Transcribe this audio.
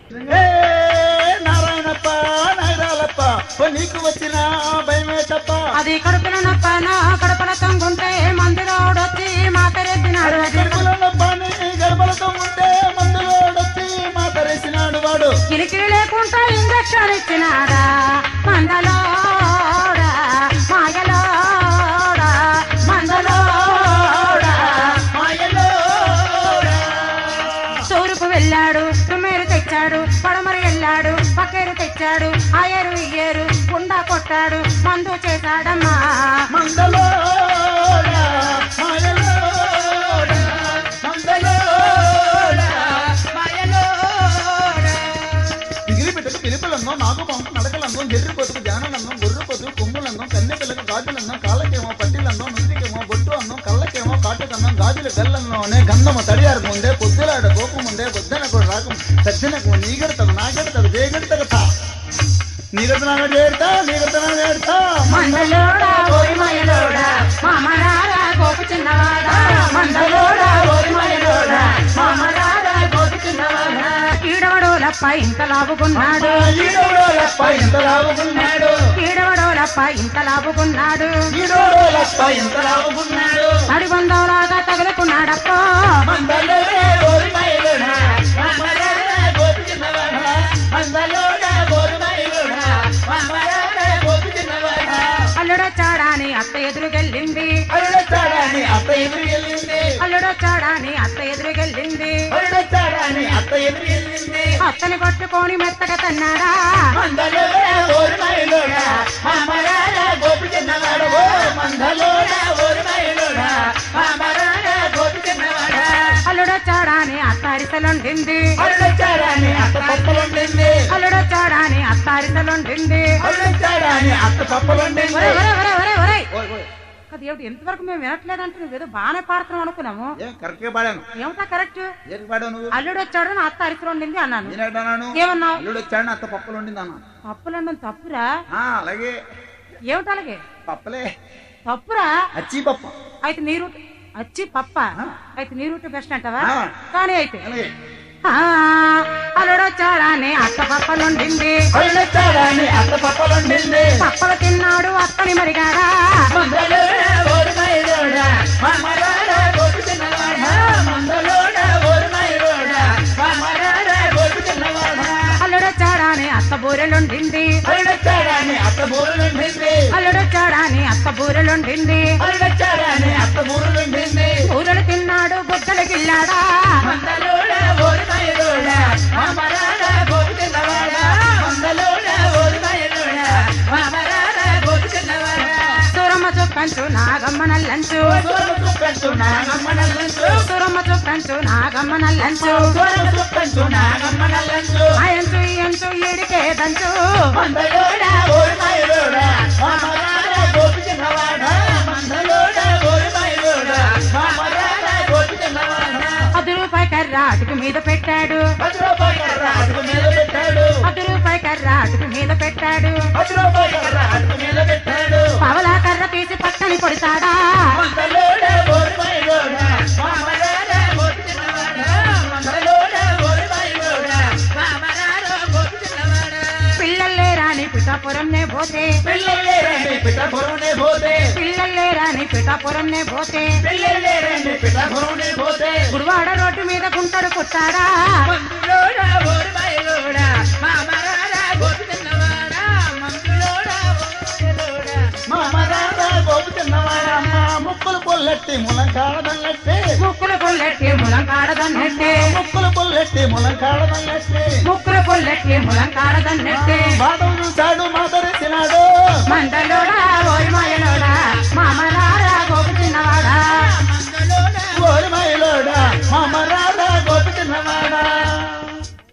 ఏ నారాయణప్ప నాయరాలప్ప ఓ నీకు వచ్చిన భయమే తప్ప అది కడుపుల నొప్పన కడుపుల తొంగుంటే మందిరోడొచ్చి మాతరెద్దినాడు అది కడుపులో నొప్పని గర్భలతో ఉంటే మందులోడొచ్చి మా తరేసినాడు వాడు కిలికి లేకుండా ఇంజక్షన్ ఇచ్చినాడా మందలోడా మాయలోడా మందలోడా తూర్పు వెళ్ళాడు తుమ్మేరు తెచ్చాడు పడమరి వెళ్ళాడు పక్కేరు తెచ్చాడు ఆయరు ఇయ్యేరు గుండా కొట్టాడు మందు చేశాడమ్మా మందలోడా మాయలోడా మందలోడా మాయలోడా పిగిలి పెట్టకు పిలిపిలంగం నాగు పంపు నడకలంగం జర్రి పొతుకు జానలంగం గొర్రె పొతుకు కొమ్ములంగం కన్నె పిల్లకు గాజులంగం కాళ్ళకేమో పట్టిలంగం నుదిరికేమో బొట్టు అన్నం కళ్ళకేమో కాటుకన్నం గాజుల గల్లంలోనే గంధము తడియారు ముందే పొద్దులాడ కోపం ముందే పొద్దునకు రాకం సజ్జనకు నీగడతగు నాగడతగు జయగడతగ తా నీగడతనాగ చేరుతా నీగడతనాగ చేరుతా మందలోడా ఓరి మయలోడా మామరారా గోపు చిన్నవాడా మందలోడా ఓరి మయలోడా మామరారా గోపు చిన్నవాడా ఈడవడోలప్ప ఇంత లాభుకున్నాడు ఈడోడోలప్ప ఎంత లావుకున్నాడు ఈడవడోలప్ప ఇంత లాభుకున్నాడు ఈడోడోలప్ప ఎంత లావుకున్నాడు అడిబందోలాగా తగులుకున్నాడప్ప మందలోనే గోరి మైలుడా మమ్మరారా గోపి చిన్నవాడా మందలోడా గోరి మైలుడా మమ్మరారా గోపి చిన్నవాడా అల్లుడొచ్చాడాని అత్త ఎదురుకెళ్ళింది అరుడొచ్చాడని అత్త ఎదురుకెళ్ళింది అల్లుడొచ్చాడాని అత్త ఎదురుకెళ్ళింది అరుడొచ్చాడని అత్త ఎదురుకెళ్ళింది అత్తని పట్టుకొని మెత్తగా తన్నాడా మందలోడా గోరి మైలుడా మమ్మరారా గోపి చిన్నవాడా ఓ మందలోడా గోరి మైలుడా మమ్మరారా గోపి చిన్నవాడా అల్లుడొచ్చాడాని అత్త అరిసెలుండింది అరుడొచ్చాడని అత్త పప్పలుండింది అల్లుడొచ్చాడాని అత్త అరిసెలుండింది అరుడొచ్చాడని అత్త పప్పలుండింది ఒరే ఒరే ఒరే ఒరే ఒరే ఓయ్ ఓయ్ అది ఏమిటి ఎంతవరకు మేము వినట్లేదంటే నువ్వు ఏదో బాగానే పాడుతున్నావు అనుకున్నాము ఏం కరెక్ట్గా పాడాను ఏమిటా కరెక్ట్ ఏది పాడావు నువ్వు అల్లుడు వచ్చాడు నా అత్త అరిసెలు వండింది అన్నాను నేనేటన్నాను ఏమన్నావు అల్లుడు వచ్చాడు అత్త పప్పులు ఉండింది అన్న పప్పులండం తప్పురా ఆ, అలాగే ఏమిటి అలాగే పప్పలే తప్పురా అచ్చి పప్ప అయితే నీ రూట్ వచ్చి పప్ప అయితే నీ రూట్ బెస్ట్ అంటావా ఆ. కానీ అయితే అలాగే ఆ, అల్లుడు వచ్చాడని అత్త పప్పలుండింది అల్లుడు వచ్చాడని అత్త పప్పలు ఉండింది పప్పలు తిన్నాడు అత్తని మరిగాడా మందలోడా ఓరుమైలోడా, మమ్మరాడా గోపి చిన్నవాడా, మందలోడా ఓరుమైలోడా, మమ్మరాడా గోపి చిన్నవాడా. అల్లుడు వచ్చాడని అత్త బూరెలుండింది అల్లుడు వచ్చాడని అత్త బూరులు ఉండింది అల్లుడు వచ్చాడని అత్త బూరెలుండింది అల్లుడు వచ్చాడని అత్త బూరులు ఉండింది బూరెలు తిన్నాడు బుగ్గలు గిల్లాడా మందలోడా ఓరుమైలోడా, మమ్మరాడా గోపి చిన్నవాడా, మందలోడా ఓరుమైలోడా, మమ్మరాడా గోపి చిన్నవాడా. సూరమ్మ చుక్కంచు నాగమ్మ నల్లంచు సోరము చుక్కంచు నాగమ్మ నల్లంచు, సూరమ్మ చుక్కంచు నాగమ్మ నల్లంచు సోరము చుక్కంచు నాగమ్మ నల్లంచు. అయంచు ఇయంచు ఈడికే దంచు మందలోడా ఓరుమైలోడా, మమ్మరాడా గోపి చిన్నవాడా, మందలోడా ఓరుమైలోడా, మమ్మరాడా గోపి చిన్నవాడా. పది రూపాయి కర్ర అటుకు మీద పెట్టాడు పది రూపాయల కర్ర అడుగు మీద పెట్టాడు పది రూపాయి కర్ర అటుకు మీద పెట్టాడు పది రూపాయల కర్ర అడుగు మీద పెట్టాడు పవలా కర్ర తీసి పక్కని కొడతాడా మందలోడా ఓరుమైలోడా, మమ్మరాడా గోపి చిన్నవాడా, మందలోడా ఓరుమైలోడా, మమ్మరాడా గోపి చిన్నవాడా. పిల్లల్లే రాని పిఠాపురం నే పోతే పిల్లలేరండి పిఠాపురంనే పోతే పిల్లల్లే రాని పిఠాపురం నే పోతే పిల్లలేరండి పిఠాపురంనే పోతే గుడివాడ రోడ్డు మీద గుంటడు కొట్టాడా మందులోడా ఓరుమైలోడా, మామరారా గోపిచిన్నవాడా, మందులోడా ఓరుమైలోడా, మామరారా గోపిచిన్నవాడా, మా ముక్కులు పొల్లెట్టి ములంకాడదన్నట్టే ముక్కులు పొల్లెట్టి ములం కాడదన్నట్టే ముక్కులు పొల్లెట్టి ములంకాడదన్నట్టే ముక్కులు పొల్లెట్టి ములం కాడదన్నట్టే బాధలు చూశాడు మాదరిసినాడు మందలో